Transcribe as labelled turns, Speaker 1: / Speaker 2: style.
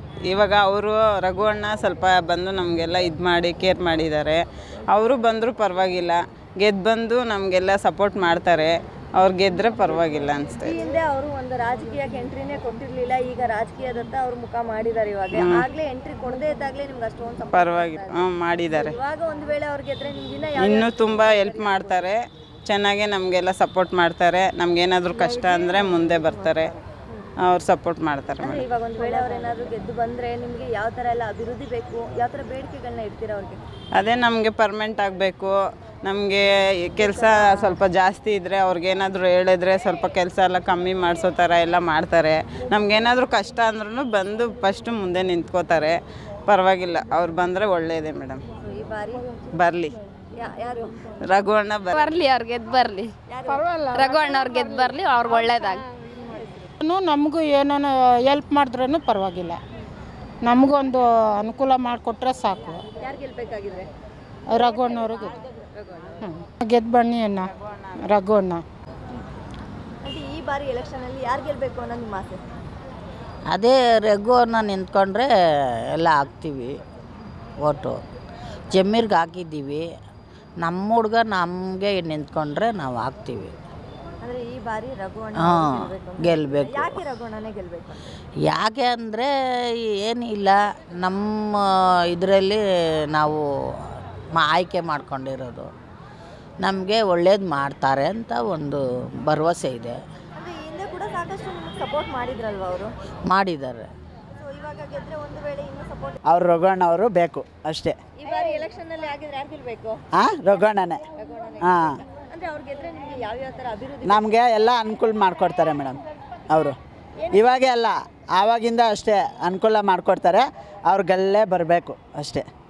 Speaker 1: ಇವಾಗ ಅವರು ರಘುವಣ್ಣ ಸ್ವಲ್ಪ ಬಂದು ನಮಗೆಲ್ಲ ಇದು ಮಾಡಿ ಕೇರ್ ಮಾಡಿದ್ದಾರೆ ಅವರು ಬಂದರೂ ಪರವಾಗಿಲ್ಲ ಗೆದ್ದು ಬಂದು ನಮಗೆಲ್ಲ ಸಪೋರ್ಟ್ ಮಾಡ್ತಾರೆ ಅವ್ರು ಗೆದ್ದರೆ ಪರವಾಗಿಲ್ಲ ಅನಿಸ್ತಾ
Speaker 2: ಈ ಹಿಂದೆ ಅವರು ಒಂದು ರಾಜಕೀಯಕ್ಕೆ ಎಂಟ್ರಿನೇ ಕೊಟ್ಟಿರ್ಲಿಲ್ಲ ಈಗ ರಾಜಕೀಯದತ್ತ ಅವ್ರು ಮುಖ ಮಾಡಿದ್ದಾರೆ ಇವಾಗ ಆಗ್ಲೇ ಎಂಟ್ರಿ ಕೊಡದೇ ಇದ್ದಾಗಲೇ ನಿಮ್ಗೆ ಅಷ್ಟೊಂದು support
Speaker 1: ಪರವಾಗಿಲ್ಲ ಹ್ಞೂ ಮಾಡಿದ್ದಾರೆ
Speaker 2: ಇವಾಗ ಒಂದು ವೇಳೆ ಅವ್ರು ಗೆದ್ರೆ ನಿಮ್ಗೆ ಇನ್ನ ಯಾವ
Speaker 1: ಇನ್ನೂ ತುಂಬ ಹೆಲ್ಪ್ ಮಾಡ್ತಾರೆ ಚೆನ್ನಾಗೇ ನಮಗೆಲ್ಲ ಸಪೋರ್ಟ್ ಮಾಡ್ತಾರೆ ನಮಗೇನಾದರೂ ಕಷ್ಟ ಅಂದರೆ ಮುಂದೆ ಬರ್ತಾರೆ ಅವ್ರು ಸಪೋರ್ಟ್ ಮಾಡ್ತಾರೆ ಮೇಡಮ್
Speaker 2: ಇವಾಗ ಒಂದು ವೇಳೆ ಅವ್ರು ಏನಾದ್ರು ಗೆದ್ದು ಬಂದ್ರೆ ನಿಮ್ಗೆ ಯಾವ ತರ ಎಲ್ಲ ಅಭಿವೃದ್ಧಿ ಬೇಕು ಯಾವ ತರ ಬೇಡಿಕೆಗಳನ್ನ ಇಡ್ತೀರಾ ಅವ್ರಿಗೆ
Speaker 1: ಅದೇ ನಮಗೆ ಪರ್ಮೆಂಟ್ ಆಗಬೇಕು ನಮಗೆ ಕೆಲಸ ಸ್ವಲ್ಪ ಜಾಸ್ತಿ ಇದ್ದರೆ ಅವ್ರಿಗೇನಾದರೂ ಹೇಳಿದ್ರೆ ಸ್ವಲ್ಪ ಕೆಲಸ ಎಲ್ಲ ಕಮ್ಮಿ ಮಾಡಿಸೋ ಥರ ಎಲ್ಲ ಮಾಡ್ತಾರೆ ನಮಗೇನಾದರೂ ಕಷ್ಟ ಅಂದ್ರೂ ಬಂದು ಫಸ್ಟು ಮುಂದೆ ನಿಂತ್ಕೋತಾರೆ ಪರವಾಗಿಲ್ಲ ಅವ್ರು ಬಂದರೆ ಒಳ್ಳೆಯದೇ ಮೇಡಮ್
Speaker 2: ಈ ಬಾರಿ
Speaker 1: ಬರಲಿ
Speaker 2: ಯಾ- ಯಾರು
Speaker 1: ರಘುವಣ್ಣ ಬರ್
Speaker 3: ಬರ್ಲಿ ಅವ್ರು ಗೆದ್ದು ಬರ್ಲಿ ರಘುವಣ್ಣ ಅವ್ರು ಗೆದ್ದು ಬರ್ಲಿ ಅವ್ರಿಗೆ ಒಳ್ಳೇದಾಗಿ
Speaker 4: ನಮಗೂ ಏನಾನ ಎಲ್ಪ್ ಮಾಡಿದ್ರೂ ಪರವಾಗಿಲ್ಲ ನಮಗೊಂದು ಅನುಕೂಲ ಮಾಡಿಕೊಟ್ರೆ ಸಾಕು
Speaker 2: ಯಾರು ಗೆಲ್ಬೇಕಾಗಿದ್ರೆ
Speaker 4: ರಘುವಣ್ಣವ್ರಿಗೆ ಹ್ಞೂ ಗೆದ್ದು ಬನ್ನಿ ಅಣ್ಣ ರಘುವಣ್ಣ
Speaker 2: అంటే ಈ ಬಾರಿ ಎಲೆಕ್ಷನ್ ಅಲ್ಲಿ ಯಾರು ಗೆಲ್ಬೇಕು ಅನ್ನೋದು ನಿಮ್ಮ ಆಸೆ
Speaker 5: ಅದೇ ರಘುವನ್ನ ನಿಂತ್ಕೊಂಡ್ರೆ ಎಲ್ಲ ಹಾಕ್ತೀವಿ ಓಟು ಜಮೀರ್ಗೆ ಹಾಕಿದ್ದೀವಿ ನಮ್ಮ ಹುಡ್ಗ ನಮಗೆ ನಿಂತ್ಕೊಂಡ್ರೆ ನಾವು ಹಾಕ್ತೀವಿ
Speaker 2: ಅಂದ್ರೆ ಈ ಬಾರಿ ರಘುವಣ್ಣ
Speaker 5: ಹಾಂ
Speaker 2: ಗೆಲ್ಬೇಕು ಅಂತ.
Speaker 5: ಗೆಲ್ಲಬೇಕು
Speaker 2: ಯಾಕೆ ರಘುವಣ್ಣನೇ ಗೆಲ್ಬೇಕು ಅಂತ?
Speaker 5: ಯಾಕೆ ಅಂದರೆ ಏನಿಲ್ಲ ನಮ್ಮ ಇದರಲ್ಲಿ ನಾವು ಮಾ ಆಯ್ಕೆ ಮಾಡ್ಕೊಂಡಿರೋದು ನಮಗೆ ಒಳ್ಳೇದು ಮಾಡ್ತಾರೆ ಅಂತ ಒಂದು ಭರವಸೆ ಇದೆ
Speaker 2: ಅಂದ್ರೆ ಈ ಹಿಂದೆ ಕೂಡ ಸಾಕಷ್ಟು ನಿಮ್ಗೆ ಸಪೋರ್ಟ್ ಮಾಡಿದ್ರಲ್ವಾ ಅವರು
Speaker 5: ಮಾಡಿದ್ದಾರೆ
Speaker 2: ಸೊ ಇವಾಗ ಗೆದ್ರೆ ಒಂದು ವೇಳೆ ಇನ್ನೂ ಸಪೋರ್ಟ್
Speaker 6: ಅವ್ರು ರಘುವಣ್ಣ ಅವರು ಬೇಕು ಅಷ್ಟೇ
Speaker 2: ಈ ಬಾರಿ ಎಲೆಕ್ಷನ್ ಅಲ್ಲಿ ಆಗಿದ್ರೆ ಯಾರು ಗೆಲ್ಬೇಕು
Speaker 6: ಹಾಂ ರಘುವಣ್ಣನೇ ಹಾಂ
Speaker 2: ಅಂದ್ರೆ ಅವ್ರು ಗೆದ್ರೆ ನಿಮ್ಗೆ ಯಾವ ಯಾವ ತರ ಅಭಿವೃದ್ಧಿ
Speaker 6: ನಮಗೆ ಎಲ್ಲ ಅನುಕೂಲ ಮಾಡಿಕೊಡ್ತಾರೆ ಮೇಡಮ್ ಅವರು ಇವಾಗೆ ಅಲ್ಲ ಆವಾಗಿಂದ ಅಷ್ಟೇ ಅನುಕೂಲ ಮಾಡಿಕೊಡ್ತಾರೆ ಅವ್ರಿಗೆಲ್ಲೇ ಬರಬೇಕು ಅಷ್ಟೇ